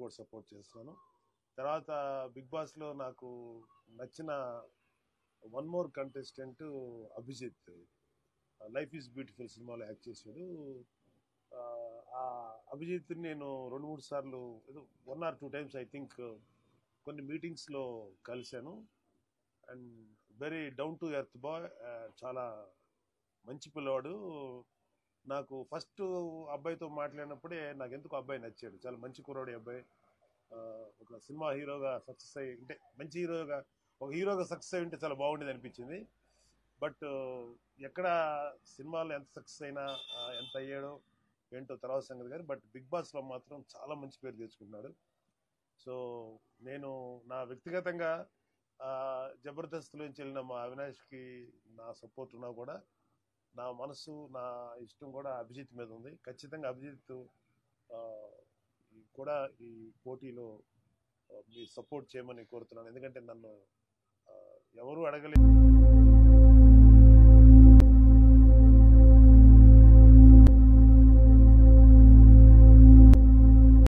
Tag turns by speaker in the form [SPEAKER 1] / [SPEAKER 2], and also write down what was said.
[SPEAKER 1] కూడా సపోర్ట్ చేస్తున్నాను తర్వాత బిగ్ బాస్లో నాకు నచ్చిన one more contestant Abhijeet life is beautiful సినిమాలో యాక్ట్ చేశాడు ఆ, ఆ అభిజిత్ నేను రెండు మూడు సార్లు ఏదో one or two times I think కొన్ని మీటింగ్స్లో కలిశాను and very down to earth boy చాలా మంచి పిల్లవాడు నాకు ఫస్ట్ అబ్బాయితో మాట్లాడినప్పుడే నాకు ఎందుకు అబ్బాయి నచ్చాడు చాలా మంచి కుర్రాడు ఈ అబ్బాయి ఆ, ఒక సినిమా హీరోగా సక్సెస్ అయ్యి అంటే మంచి హీరోగా ఒక హీరోగా సక్సెస్ అయి ఉంటే చాలా బాగుండేది అనిపించింది బట్ ఎక్కడ సినిమాలో ఎంత సక్సెస్ అయినా ఆ, ఎంత అయ్యాడో ఏంటో తర్వాత సంగతి కానీ బట్ బిగ్ బాస్లో మాత్రం చాలా మంచి పేరు తెచ్చుకున్నాడు సో నేను నా వ్యక్తిగతంగా ఆ, జబర్దస్త్ నుంచి వెళ్ళిన మా అవినాష్కి నా సపోర్ట్ ఉన్నా కూడా నా మనసు నా ఇష్టం కూడా అభిజిత్ మీద ఉంది ఖచ్చితంగా అభిజిత్ ఆ, ఈ- కూడా ఈ పోటీలో ఆ, మీ సపోర్ట్ చేయమని కోరుతున్నాను ఎందుకంటే నన్ను ఆ, ఎవరు అడగలేదు